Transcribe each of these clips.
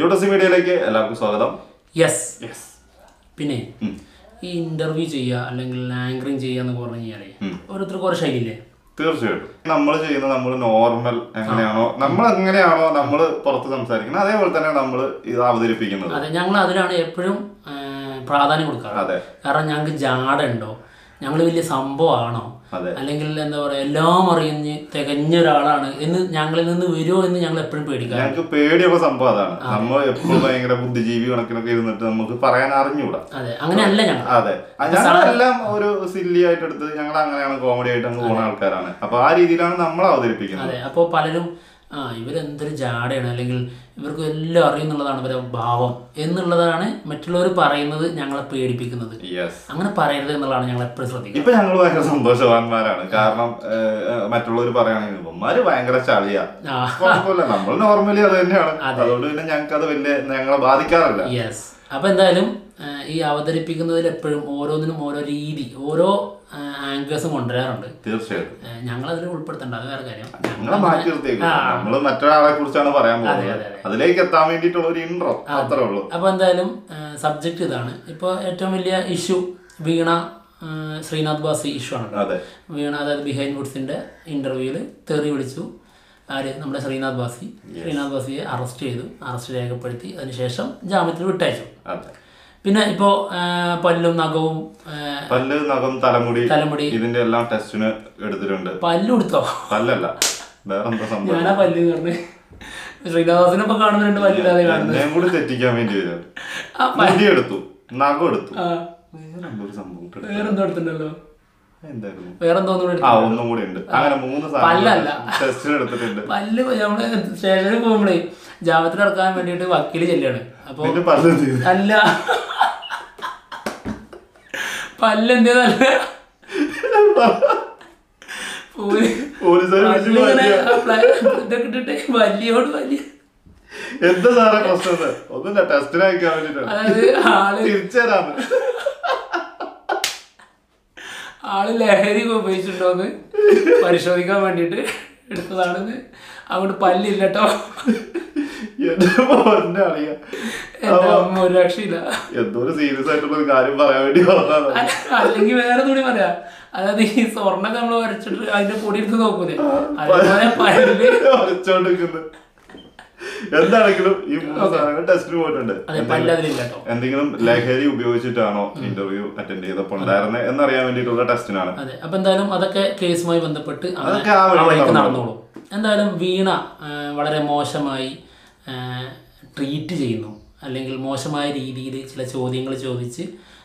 ലുഡസി മീഡിയയിലേക്ക് എല്ലാവർക്കും സ്വാഗതം യെസ് യെസ് പിന്നെ ഈ ഇന്റർവ്യൂ ചെയ്യുക അല്ലെങ്കിൽ ആങ്കറിങ് ചെയ്യുക എന്നൊക്കെ പറഞ്ഞു കഴിഞ്ഞാലേ ഓരോരുത്തർക്ക് ഓരോ ശൈലിയില്ലേ തീർച്ചയായിട്ടും നമ്മൾ ചെയ്യുന്ന നമ്മൾ നോർമൽ എങ്ങനെയാണോ നമ്മൾ എങ്ങനെയാണോ നമ്മൾ പുറത്ത് സംസാരിക്കുന്നത് അതേപോലെ തന്നെ നമ്മൾ ഇത് അവതരിപ്പിക്കുന്നത് അതെ ഞങ്ങൾ അതിലാണ് എപ്പോഴും ആ, പ്രാധാന്യം കൊടുക്കാറ് അതെ കാരണം ഞങ്ങൾക്ക് ജാട ഉണ്ടോ ഞങ്ങൾ വലിയ സംഭവമാണോ അതെ അല്ലെങ്കിൽ എന്താ പറയുക എല്ലാം അറിഞ്ഞ് തികഞ്ഞ ഒരാളാണ് എന്ന് ഞങ്ങളിൽ നിന്ന് വരുമോ എന്ന് ഞങ്ങൾ എപ്പോഴും പേടിക്കാം ഞങ്ങൾക്ക് പേടിയുള്ള സംഭവം അതാണ് നമ്മൾ എപ്പോഴും ഭയങ്കര ബുദ്ധിജീവി കണക്കിനൊക്കെ ഇരുന്നിട്ട് നമുക്ക് പറയാൻ അറിഞ്ഞൂടാ അതെ അങ്ങനെയല്ല ഞങ്ങൾ അതെ ഞങ്ങളെല്ലാം ഒരു സില്ലി ആയിട്ട് എടുത്ത് ഞങ്ങൾ അങ്ങനെയാണ് കോമഡി ആയിട്ട് അങ്ങ് പോകുന്ന ആൾക്കാരാണ് അപ്പൊ ആ രീതിയിലാണ് നമ്മൾ അവതരിപ്പിക്കുന്നത് അതെ അപ്പോൾ പലരും ആ ഇവരെന്തൊരു ജാടയാണ് അല്ലെങ്കിൽ ഇവർക്ക് എല്ലാം അറിയുന്നുള്ളതാണ് ഇവരെ ഭാവം എന്നുള്ളതാണ് മറ്റുള്ളവർ പറയുന്നത് ഞങ്ങളെ പേടിപ്പിക്കുന്നത് യെസ് അങ്ങനെ പറയരുത് എന്നുള്ളതാണ് ഞങ്ങൾ എപ്പോഴും ശ്രദ്ധിക്കുന്നത് ഇപ്പൊ ഞങ്ങൾ ഭയങ്കര സന്തോഷവാന്മാരാണ് കാരണം മറ്റുള്ളവർ പറയുകയാണെങ്കിൽ ഇവന്മാര് ഭയങ്കര ചളിയാ ആ കുഴപ്പമില്ല നമ്മൾ നോർമലി അത് തന്നെയാണ് അതുകൊണ്ട് പിന്നെ ഞങ്ങൾക്ക് അത് വലിയ ഞങ്ങളെ ബാധിക്കാറില്ല യെസ് അപ്പോൾ എന്തായാലും ആ, ഈ അവതരിപ്പിക്കുന്നതിൽ എപ്പോഴും ഓരോന്നിനും ഓരോ രീതി ഓരോ ആങ്കേഴ്സും കൊണ്ടുവരാറുണ്ട് തീർച്ചയായിട്ടും ആ, ഞങ്ങളതിൽ ഉൾപ്പെടുത്തണ്ട അത് വേറെ കാര്യം ഞങ്ങളെ മാറ്റി നിർത്തിയേക്കും നമ്മള് മറ്റൊരാളെ കുറിച്ചാണ് പറയാൻ പോകുന്നത് അതെ, അതെ. അതിലേക്ക് എത്താൻ വേണ്ടിയിട്ടുള്ള ഒരു ഇൻട്രോ അത്രേ ഉള്ളൂ അപ്പോൾ എന്തായാലും സബ്ജക്റ്റ് ഇതാണ് ഇപ്പോൾ ഏറ്റവും വലിയ ഇഷ്യൂ വീണ ആ, ശ്രീനാഥ് ബാസി ഇഷ്യൂ ആണല്ലോ അതെ വീണ അതായത് ബിഹൈൻഡ് വുഡ്സിന്റെ ഇന്റർവ്യൂവിൽ തെറി വിളിച്ചു ആര് നമ്മുടെ ശ്രീനാഥ് ബാസി ശ്രീനാഥ് ബാസിയെ അറസ്റ്റ് ചെയ്തു അറസ്റ്റ് രേഖപ്പെടുത്തി അതിനുശേഷം ജാമ്യത്തിൽ വിട്ടയച്ചു അതെ പിന്നെ ഇപ്പോൾ പല്ലും നഖവും ആ, പല്ല് നഖം തലമുടി തലമുടി ഇതിന്റെ എല്ലാം ടെസ്റ്റിന് എടുത്തിട്ടുണ്ട് പല്ല് കൊടുത്തോ പല്ലല്ല വേറെന്താ സംഭവം ഞാനാ പല്ല് പറഞ്ഞ് ശ്രീനാഥ് ബാസിനെ ഇപ്പൊ കാണുന്നുണ്ട് പല്ലില്ലാതെ കാണുന്നത് എന്നെയും കൂടി തെറ്റിക്കാൻ വേണ്ടി വരും ആ, മുടി എടുത്തു നഖം എടുത്തു ആ, വേറെന്തോ ഒരു സംഭവം കൂടി എടുത്തു. വേറെന്തോ എടുത്തിട്ടുണ്ടല്ലോ എന്തായിരുന്നു വേറെന്തോ ഒന്നും കൂടി ആ ഒന്നും കൂടി ഉണ്ട് അങ്ങനെ മൂന്ന് പല്ലല്ല. ടെസ്റ്റിന് എടുത്തിട്ടുണ്ട് പല്ല് നമ്മള് സ്റ്റേഷനിൽ പോകുമ്പോഴേ ജാമ്യത്തിൽ ഇറക്കാൻ വേണ്ടിയിട്ട് വക്കീല് ചെല്ലാണ് അപ്പൊ പിന്നെ പല്ല് എന്ത് ചെയ്തു? അല്ല പല്ല് എന്തേതല്ല പോലീസുകാർ വിളിച്ച് ഇങ്ങനെ മാറ്റിയ. ഇതൊക്കെ ഇട്ടിട്ട് വലിയോട് വലിയ എന്താ സാറേ പ്രശ്നം ഇത്? ഒന്നുമില്ല ടെസ്റ്റിന് അയക്കാൻ വേണ്ടിട്ടാണ് അതായത് ആള് തിരിച്ചുതരാന്ന് ആള് ലഹരി ഉപയോഗിച്ചിട്ടുണ്ടോന്ന് പരിശോധിക്കാൻ വേണ്ടിയിട്ട് എടുത്തതാണെന്ന് അങ്ങോട്ട് പല്ലില്ല കേട്ടോ എന്റെ മോനെ അറിയാം എന്റെ അമ്മ ഒരു രക്ഷയില്ല എന്തോ ഒരു സീരിയസ് ആയിട്ടുള്ള ഒരു കാര്യം പറയാൻ വേണ്ടി വന്നതാണ് അല്ലെങ്കിൽ വേറെ തുണി പറയാ അതായത് ഈ സ്വർണ്ണൊക്കെ നമ്മൾ വരച്ചിട്ട് അതിന്റെ പൊടി എടുത്ത് നോക്കൂലേ അതേപോലെ പല്ല് വരച്ചോണ്ടിരിക്കുന്നത് എന്താണെങ്കിലും ഈ മൂന്ന് സാധനങ്ങൾ ടെസ്റ്റിന് പോയിട്ടുണ്ട് അതെ പല്ല് അതിലില്ല കേട്ടോ എന്തെങ്കിലും ലഹരി ഉപയോഗിച്ചിട്ടാണോ ഇന്റർവ്യൂ അറ്റൻഡ് ചെയ്തപ്പോ ഉണ്ടായിരുന്നത് എന്നറിയാൻ വേണ്ടിയിട്ടുള്ള ടെസ്റ്റിനാണ് അതെ അപ്പൊ എന്തായാലും അതൊക്കെ കേസുമായി ബന്ധപ്പെട്ട് അങ്ങനെ അതൊക്കെ ആ വഴി ആ വഴിക്ക് നടന്നോളും. നടന്നോളൂ എന്തായാലും വീണ ആ, വളരെ മോശമായി ട്രീറ്റ് ചെയ്യുന്നു അല്ലെങ്കിൽ മോശമായ രീതിയിൽ ചില ചോദ്യങ്ങൾ ചോദിച്ച്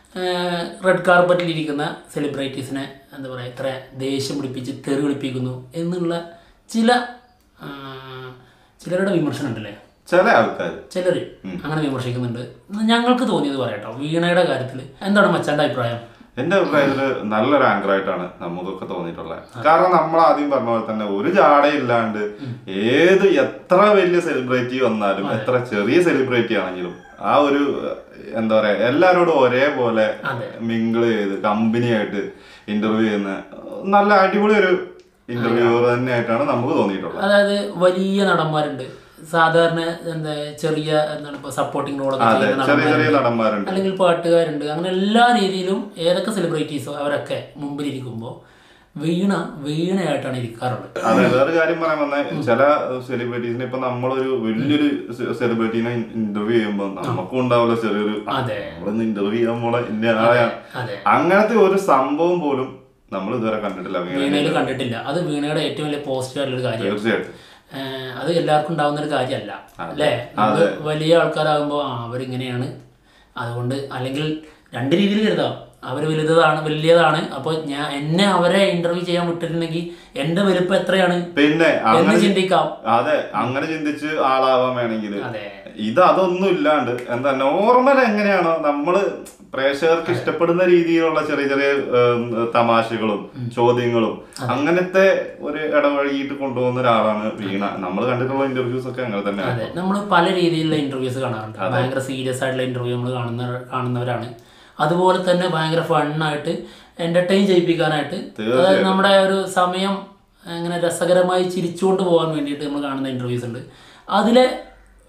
റെഡ് കാർപ്പറ്റിൽ ഇരിക്കുന്ന സെലിബ്രിറ്റീസിനെ എന്താ പറയുക ഇത്ര ദേഷ്യം പിടിപ്പിച്ച് തെറി പിടിപ്പിക്കുന്നു എന്നുള്ള ചില ആ, ചിലരുടെ വിമർശനം ഉണ്ടല്ലേ ചില ആൾക്കാർ ചിലർ അങ്ങനെ വിമർശിക്കുന്നുണ്ട് ഞങ്ങൾക്ക് തോന്നിയത് പറയാട്ടോ വീണയുടെ കാര്യത്തിൽ എന്താണ് മച്ചാൻ്റെ അഭിപ്രായം എന്റെ അഭിപ്രായത്തില് നല്ലൊരു ആങ്കർ ആയിട്ടാണ് നമുക്കൊക്കെ തോന്നിയിട്ടുള്ളത് കാരണം നമ്മൾ ആദ്യം പറഞ്ഞ പോലെ തന്നെ ഒരു ജാടയില്ലാണ്ട് ഏത് എത്ര വലിയ സെലിബ്രിറ്റി വന്നാലും എത്ര ചെറിയ സെലിബ്രിറ്റി ആണെങ്കിലും ആ ഒരു ഏഹ്, എന്താ പറയാ എല്ലാരോടും ഒരേപോലെ അതെ. മിങ്കിൾ ചെയ്ത് കമ്പനി ആയിട്ട് ഇന്റർവ്യൂ ചെയ്യുന്ന നല്ല അടിപൊളി ഒരു ഇന്റർവ്യൂവർ തന്നെയായിട്ടാണ് നമുക്ക് തോന്നിയിട്ടുള്ളത് അതായത് വലിയ നടന്മാരുണ്ട് സാധാരണ എന്താ ചെറിയ എന്താണ് ഇപ്പോൾ സപ്പോർട്ടിംഗ് റോളൊക്കെ അതെ ചെയ്യുന്ന ചെറിയ ചെറിയ നടന്മാരുണ്ട് നടന്മാരുണ്ട് അല്ലെങ്കിൽ പാട്ടുകാരുണ്ട് അങ്ങനെ എല്ലാ രീതിയിലും ഏതൊക്കെ സെലിബ്രിറ്റീസോ അവരൊക്കെ മുമ്പിലിരിക്കുമ്പോൾ വീണ വീണയായിട്ടാണ് ഇരിക്കാറുള്ളത് അതെ വേറെ കാര്യം പറയാൻ വന്ന ചില സെലിബ്രിറ്റീസിനെ ഇപ്പൊ നമ്മളൊരു വലിയൊരു സെലിബ്രിറ്റീനെ ഇന്റർവ്യൂ ചെയ്യുമ്പോൾ നമുക്കും ഉണ്ടാവില്ല ചെറിയൊരു അതെ നമ്മളൊന്ന് ഇന്റർവ്യൂ ചെയ്യാൻ പോളെ ഇന്ന ആളെയാണ് അതെ അങ്ങനത്തെ ഒരു സംഭവം പോലും നമ്മൾ ഇതുവരെ കണ്ടിട്ടില്ല വീണ വീണയിൽ കണ്ടിട്ടില്ല അത് വീണയുടെ ഏറ്റവും വലിയ പോസിറ്റീവ് ആയിട്ടുള്ള കാര്യം തീർച്ചയായിട്ടും ഏഹ് അത് എല്ലാവർക്കും ഉണ്ടാവുന്ന ഒരു കാര്യമല്ല അല്ലേ നമ്മള് വലിയ ആൾക്കാരാകുമ്പോൾ ആ അവരിങ്ങനെയാണ് അതുകൊണ്ട് അല്ലെങ്കിൽ രണ്ട് രീതിയിൽ കരുതാം അവർ വലുതാണ് വലിയതാണ് അപ്പോൾ ഞാൻ എന്നെ അവരെ ഇന്റർവ്യൂ ചെയ്യാൻ വിട്ടിട്ടുണ്ടെങ്കിൽ എന്റെ വലുപ്പം എത്രയാണ് പിന്നെ എന്ന് അങ്ങനെ ചിന്തിക്കാം അതെ അങ്ങനെ ചിന്തിച്ച് ആളാവാൻ വേണമെങ്കിൽ അതെ ഇത് അതൊന്നും ഇല്ലാണ്ട് എന്താ നോർമൽ എങ്ങനെയാണോ നമ്മള് പ്രേക്ഷകർക്ക് ഇഷ്ടപ്പെടുന്ന രീതിയിലുള്ള ചെറിയ ചെറിയ ഉം, തമാശകളും ചോദ്യങ്ങളും അങ്ങനത്തെ ഒരു ഇടവഴിയിട്ട് കൊണ്ടുപോകുന്ന ഒരാളാണ് വീണ നമ്മൾ കണ്ടിട്ടുള്ള ഇന്റർവ്യൂസ് ഒക്കെ അങ്ങനെ തന്നെയാണ് അതെ നമ്മൾ പല രീതിയിലുള്ള ഇന്റർവ്യൂസ് കാണാറുണ്ട് ഭയങ്കര സീരിയസ് ആയിട്ടുള്ള ഇന്റർവ്യൂ നമ്മൾ കാണുന്ന കാണുന്നവരാണ് അതുപോലെ തന്നെ ഭയങ്കര ഫണ്ണായിട്ട് എന്റർടൈൻ ചെയ്യിപ്പിക്കാനായിട്ട് അതായത് നമ്മുടെ ഒരു സമയം അങ്ങനെ രസകരമായി ചിരിച്ചുകൊണ്ട് പോകാൻ വേണ്ടിയിട്ട് നമ്മൾ കാണുന്ന ഇന്റർവ്യൂസ് ഉണ്ട് അതിലെ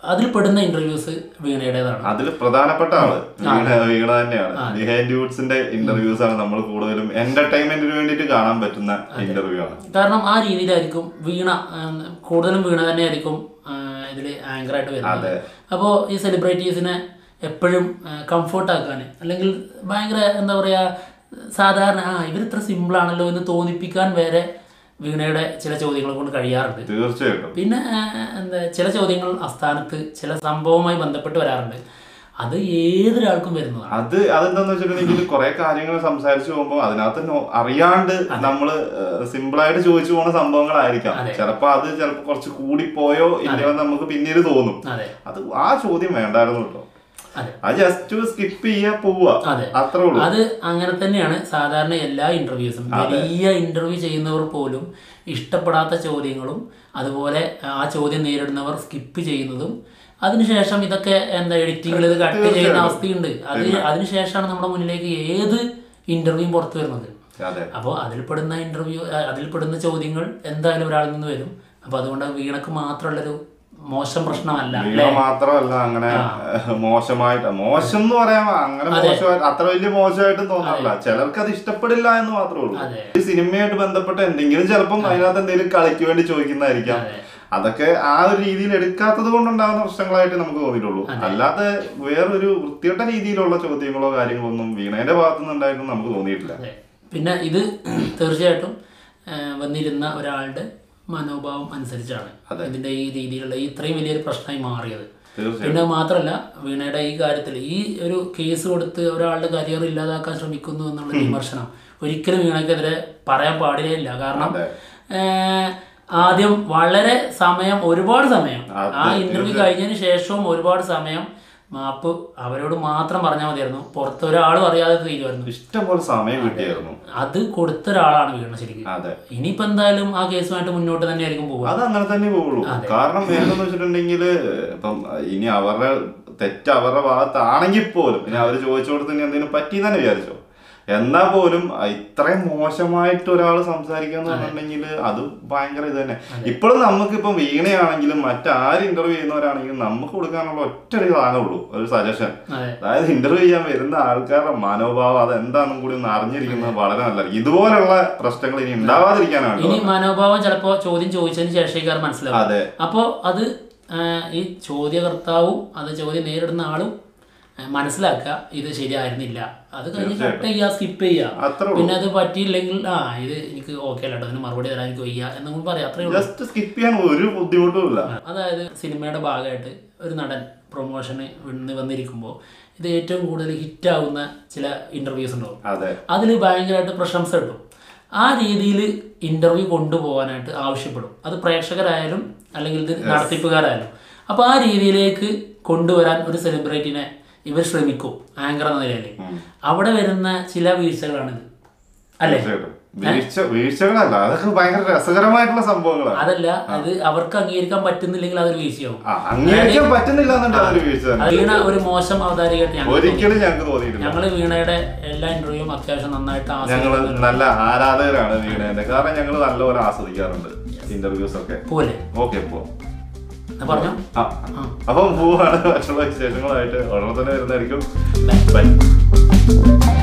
അതിൽ പെടുന്ന ഇന്റർവ്യൂസ് വീണയുടേതാണ് അതിൽ പ്രധാനപ്പെട്ട ആള് വീണ വീണ തന്നെയാണ് ബിഹൈൻഡ് ഡ്യൂട്ട്സിന്റെ ഇന്റർവ്യൂസ് ആണ് നമ്മൾ കൂടുതലും എന്റർടൈൻമെന്റിന് വേണ്ടിയിട്ട് കാണാൻ പറ്റുന്ന ഇന്റർവ്യൂ ആണ് കാരണം ആ രീതിയിലായിരിക്കും വീണ ഉം, കൂടുതലും വീണ തന്നെയായിരിക്കും ഇതിൽ ആങ്കറായിട്ട് വരുന്നത് അപ്പോൾ ഈ സെലിബ്രിറ്റീസിനെ എപ്പോഴും കംഫർട്ട് ആക്കാൻ അല്ലെങ്കിൽ ഭയങ്കര എന്താ പറയുക സാധാരണ ആ ഇവർ ഇത്ര സിമ്പിൾ ആണല്ലോ എന്ന് തോന്നിപ്പിക്കാൻ വരെ വീണയുടെ ചില ചോദ്യങ്ങളെ കൊണ്ട് കഴിയാറുണ്ട് തീർച്ചയായിട്ടും പിന്നെ ആ, എന്താ ചില ചോദ്യങ്ങൾ അസ്ഥാനത്ത് ചില സംഭവവുമായി ബന്ധപ്പെട്ട് വരാറുണ്ട് അത് ഏതൊരാൾക്കും വരുന്നതാണ് അത് അതെന്താന്ന് വെച്ചിട്ടുണ്ടെങ്കിൽ കുറെ കാര്യങ്ങൾ സംസാരിച്ചു പോകുമ്പോൾ അതിനകത്ത് നോ- അറിയാണ്ട് നമ്മള് സിമ്പിൾ ആയിട്ട് ചോദിച്ചു പോകുന്ന സംഭവങ്ങളായിരിക്കാം ചിലപ്പോ അത് ചിലപ്പോ കുറച്ച് കൂടിപ്പോയോ ഇല്ലയോ എന്ന് നമുക്ക് പിന്നീട് തോന്നും അതെ അത് ആ ചോദ്യം വേണ്ടായിരുന്നു കേട്ടോ അതെ അത് ജസ്റ്റ് സ്കിപ്പ് ചെയ്യാ പോവുക അതെ. അത്രേ ഉള്ളൂ അത് അങ്ങനെ തന്നെയാണ് സാധാരണ എല്ലാ ഇന്റർവ്യൂസും വലിയ ഇന്റർവ്യൂ ചെയ്യുന്നവർ പോലും ഇഷ്ടപ്പെടാത്ത ചോദ്യങ്ങളും അതുപോലെ ആ ചോദ്യം നേരിടുന്നവർ സ്കിപ്പ് ചെയ്യുന്നതും അതിനുശേഷം ഇതൊക്കെ എന്താ എഡിറ്റിങ്ങിൽ ഇത് കട്ട് ചെയ്യുന്ന അവസ്ഥയുണ്ട് അത് അതിനുശേഷമാണ് നമ്മുടെ മുന്നിലേക്ക് ഏത് ഇന്റർവ്യൂയും പുറത്തു വരുന്നത് അതെ അപ്പോൾ അതിൽപ്പെടുന്ന ഇന്റർവ്യൂ അതിൽപ്പെടുന്ന ചോദ്യങ്ങൾ എന്തായാലും ഒരാളിൽ നിന്ന് വരും അപ്പോൾ അതുകൊണ്ട് വീണക്ക് മാത്രമുള്ളൊരു മോശം പ്രശ്നമല്ല വീണ മാത്രമല്ല അങ്ങനെ ഏഹ്, മോശമായിട്ട് മോശം എന്ന് പറയാൻ അങ്ങനെ മോശമായിട്ട് അത്ര വലിയ മോശമായിട്ടും തോന്നാറില്ല ചിലർക്ക് അത് ഇഷ്ടപ്പെടില്ല എന്ന് മാത്രമേ ഉള്ളൂ അതെ. ഈ സിനിമയായിട്ട് ബന്ധപ്പെട്ട എന്തെങ്കിലും ചിലപ്പം അതിനകത്ത് എന്തെങ്കിലും കളിക്ക് വേണ്ടി ചോദിക്കുന്നതായിരിക്കാം അതെ. അതൊക്കെ ആ ഒരു രീതിയിൽ എടുക്കാത്തത് കൊണ്ടുണ്ടാകുന്ന പ്രശ്നങ്ങളായിട്ട് നമുക്ക് തോന്നിയിട്ടുള്ളൂ അല്ലാതെ വേറൊരു വൃത്തികെട്ട രീതിയിലുള്ള ചോദ്യങ്ങളോ കാര്യങ്ങളോ ഒന്നും വീണേന്റെ ഭാഗത്തുനിന്ന് ഉണ്ടായിരുന്നു നമുക്ക് തോന്നിയിട്ടില്ല അതെ പിന്നെ ഇത് തീർച്ചയായിട്ടും ആ, വന്നിരുന്ന ഒരാളുടെ മനോഭാവം അനുസരിച്ചാണ് ഇതിന്റെ ഈ രീതിയിലുള്ള ഈ ഇത്രയും വലിയൊരു പ്രശ്നമായി മാറിയത് തീർച്ചയായും പിന്നെ മാത്രമല്ല വീണയുടെ ഈ കാര്യത്തിൽ ഈ ഒരു കേസ് കൊടുത്ത് ഒരാളുടെ കരിയർ ഇല്ലാതാക്കാൻ ശ്രമിക്കുന്നു എന്നുള്ള വിമർശനം ഒരിക്കലും വീണയ്ക്കെതിരെ പറയാൻ പാടില്ല കാരണം അതെ. ഏഹ്, ആദ്യം വളരെ സമയം ഒരുപാട് സമയം അതെ, ആ ഇന്റർവ്യൂ കഴിഞ്ഞതിന് ശേഷവും ഒരുപാട് സമയം മാപ്പ് അവരോട് മാത്രം പറഞ്ഞാൽ മതിയായിരുന്നു പുറത്ത് ഒരാളും അറിയാതെ തീരുമായിരുന്നു ഇഷ്ടംപോലെ സമയം കിട്ടിയായിരുന്നു അത് കൊടുത്ത ഒരാളാണ് വീണ ശരിക്കും അതെ ഇനിയിപ്പോ എന്തായാലും ആ കേസുമായിട്ട് മുന്നോട്ട് തന്നെയായിരിക്കും പോവുക അത് അങ്ങനെ തന്നെ പോവുള്ളൂ കാരണം എന്താന്ന് വെച്ചിട്ടുണ്ടെങ്കിൽ ഇപ്പം ഇനി അവരുടെ തെറ്റ് അവരുടെ ഭാഗത്താണെങ്കിൽ പോലും ഇനി അവർ ചോദിച്ചു കൊടുത്ത് ഇനി എന്തെങ്കിലും പറ്റി തന്നെ വിചാരിച്ചോ എന്നാ പോലും ഇത്രയും മോശമായിട്ട് ഒരാൾ സംസാരിക്കുക എന്ന് പറഞ്ഞിട്ടുണ്ടെങ്കിൽ അത് ഭയങ്കര ഇത് തന്നെ ഇപ്പോഴും നമുക്കിപ്പം വീണയാണെങ്കിലും മറ്റാര് ഇന്റർവ്യൂ ചെയ്യുന്നവരാണെങ്കിലും നമുക്ക് കൊടുക്കാനുള്ള ഒറ്റ ഒരു സാധനമുള്ളൂ ഒരു സജഷൻ അതെ അതായത് ഇന്റർവ്യൂ ചെയ്യാൻ വരുന്ന ആൾക്കാരുടെ മനോഭാവം അത് എന്താണെന്നും കൂടി ഒന്ന് അറിഞ്ഞിരിക്കുന്നത് വളരെ നല്ലതായിരിക്കും ഇതുപോലുള്ള പ്രശ്നങ്ങൾ ഇനി ഉണ്ടാവാതിരിക്കാനാണ് ഇനി മനോഭാവം ചിലപ്പോ ചോദ്യം ചോദിച്ചതിന് ശേഷം മനസ്സിലാവും അതെ അപ്പോൾ അത് ആ, ഈ ചോദ്യകർത്താവും അത് ചോദ്യം നേരിടുന്ന ആളും ആ, മനസ്സിലാക്കുക ഇത് ശരിയായിരുന്നില്ല അത് കഴിഞ്ഞ് കട്ട് ചെയ്യുക സ്കിപ്പ് ചെയ്യുക അത്രേ ഉള്ളൂ പിന്നെ അത് പറ്റിയില്ലെങ്കിൽ ആ ഇത് എനിക്ക് ഓക്കെ അല്ല കേട്ടോ അതിന് മറുപടി തരാൻ എനിക്ക് വയ്യ എന്നും പറയാം അത്രേ ഉള്ളൂ ജസ്റ്റ് സ്കിപ്പ് ചെയ്യാൻ ഒരു ബുദ്ധിമുട്ടും ഇല്ല അതായത് സിനിമയുടെ ഭാഗമായിട്ട് ഒരു നടൻ പ്രൊമോഷന് വന്ന് വന്നിരിക്കുമ്പോൾ ഇത് ഏറ്റവും കൂടുതൽ ഹിറ്റാവുന്ന ചില ഇൻ്റർവ്യൂസ് ഉണ്ടാവും അതെ അതിൽ ഭയങ്കരമായിട്ട് പ്രശംസ കിട്ടും ആ രീതിയിൽ ഇന്റർവ്യൂ കൊണ്ടുപോകാനായിട്ട് ആവശ്യപ്പെടും അത് പ്രേക്ഷകരായാലും അല്ലെങ്കിൽ ഇത് നടത്തിപ്പുകാരായാലും അപ്പോൾ ആ രീതിയിലേക്ക് കൊണ്ടുവരാൻ ഒരു സെലിബ്രിറ്റിനെ ഇവർ ശ്രമിക്കും ആങ്കർ എന്ന നിലയിൽ അവിടെ വരുന്ന ചില വീഴ്ചകളാണിത് അല്ലേ തീർച്ചയായിട്ടും വീഴ്ച വീഴ്ചകളല്ല അതൊക്കെ ഭയങ്കര രസകരമായിട്ടുള്ള സംഭവങ്ങളാണ് അതല്ല അത് അവർക്ക് അംഗീകരിക്കാൻ പറ്റുന്നില്ലെങ്കിൽ അതൊരു വീഴ്ചയാവും ആ, അംഗീകരിക്കാൻ പറ്റുന്നില്ല എന്നുണ്ടെങ്കിൽ അതൊരു വീഴ്ച തന്നെ അത് വീണ ഒരു മോശം അവതാരികയായിട്ട് ഞങ്ങൾ ഒരിക്കലും ഞങ്ങൾക്ക് തോന്നിയിട്ടില്ല ഞങ്ങൾ വീണയുടെ എല്ലാ ഇന്റർവ്യൂവും അത്യാവശ്യം നന്നായിട്ട് ഞങ്ങൾ ആസ്വദിക്കുന്നുണ്ട് നല്ല ആരാധകരാണ് വീണേന്റെ കാരണം ഞങ്ങൾ നല്ലപോലെ ആസ്വദിക്കാറുണ്ട് ഇന്റർവ്യൂസ് ഒക്കെ പോലെ ഓക്കെ പോ ഞാൻ പറഞ്ഞോ ആ അപ്പം പോവാണ് മറ്റുള്ള വിശേഷങ്ങളായിട്ട് ഉടനെ തന്നെ വരുന്നതായിരിക്കും Bye. ബൈ